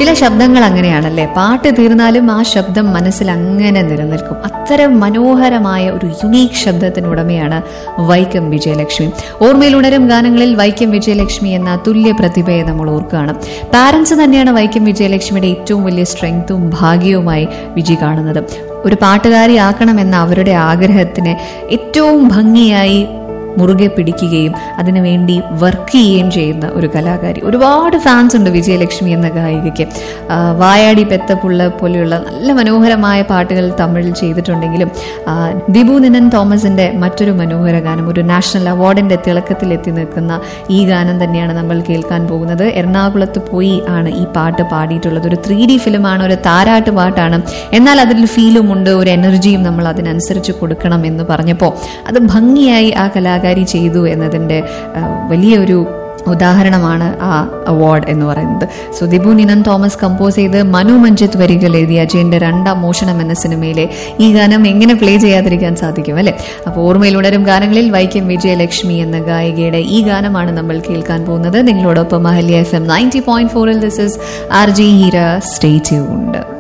ചില ശബ്ദങ്ങൾ അങ്ങനെയാണല്ലേ പാട്ട് തീർന്നാലും ആ ശബ്ദം മനസ്സിൽ അങ്ങനെ നിലനിൽക്കും അത്തരം മനോഹരമായ ഒരു യുണീക് ശബ്ദത്തിന് ഉടമയാണ് വൈക്കം വിജയലക്ഷ്മി ഓർമ്മയിൽ ഉണരും ഗാനങ്ങളിൽ വൈക്കം വിജയലക്ഷ്മി എന്ന തുല്യ പ്രതിഭയെ നമ്മൾ ഓർക്കുകയാണ് പാരന്റ്സ് തന്നെയാണ് വൈക്കം വിജയലക്ഷ്മിയുടെ ഏറ്റവും വലിയ സ്ട്രെങ്ത്തും ഭാഗ്യവുമായി വിജി കാണുന്നത് ഒരു പാട്ടുകാരിയാക്കണമെന്ന അവരുടെ ആഗ്രഹത്തിന് ഏറ്റവും ഭംഗിയായി മുറുകെ പിടിക്കുകയും അതിനുവേണ്ടി വർക്ക് ചെയ്യുകയും ചെയ്യുന്ന ഒരു കലാകാരി ഒരുപാട് ഫാൻസ് ഉണ്ട് വിജയലക്ഷ്മി എന്ന ഗായികയ്ക്ക് ആ, വായാടി പെത്തപ്പുള്ള പോലെയുള്ള നല്ല മനോഹരമായ പാട്ടുകൾ തമിഴിൽ ചെയ്തിട്ടുണ്ടെങ്കിലും ആ, ദിബു നിനൻ തോമസിന്റെ മറ്റൊരു മനോഹര ഗാനം ഒരു നാഷണൽ അവാർഡിന്റെ തിളക്കത്തിൽ എത്തി നിൽക്കുന്ന ഈ ഗാനം തന്നെയാണ് നമ്മൾ കേൾക്കാൻ പോകുന്നത് എറണാകുളത്ത് പോയി ആണ് ഈ പാട്ട് പാടിയിട്ടുള്ളത് ഒരു ത്രീ ഡി ഫിലിമാണ് ഒരു താരാട്ട് പാട്ടാണ് എന്നാൽ അതിൽ ഫീലും ഉണ്ട് ഒരു എനർജിയും നമ്മൾ അതിനനുസരിച്ച് കൊടുക്കണം എന്ന് പറഞ്ഞപ്പോൾ അത് ഭംഗിയായി ആ കലാകാരി ചെയ്തു എന്നതിൻ്റെ ആ, വലിയൊരു ഉദാഹരണമാണ് ആ അവാർഡ് എന്ന് പറയുന്നത് സോ ദിബു നിനൻ തോമസ് കമ്പോസ് ചെയ്ത് മനു മഞ്ജിത്ത് വരികൾ എഴുതിയ അജയന്റെ രണ്ടാം മോഷണം എന്ന സിനിമയിലെ ഈ ഗാനം എങ്ങനെ പ്ലേ ചെയ്യാതിരിക്കാൻ സാധിക്കും അല്ലെ അപ്പോൾ ഓർമ്മയിൽ ഉണരും ഗാനങ്ങളിൽ വൈക്കം വിജയലക്ഷ്മി എന്ന ഗായികയുടെ ഈ ഗാനമാണ് നമ്മൾ കേൾക്കാൻ പോകുന്നത് നിങ്ങളോടൊപ്പം Ahalya F M ninety point ഫോറിൽ this is R G Heera stay tuned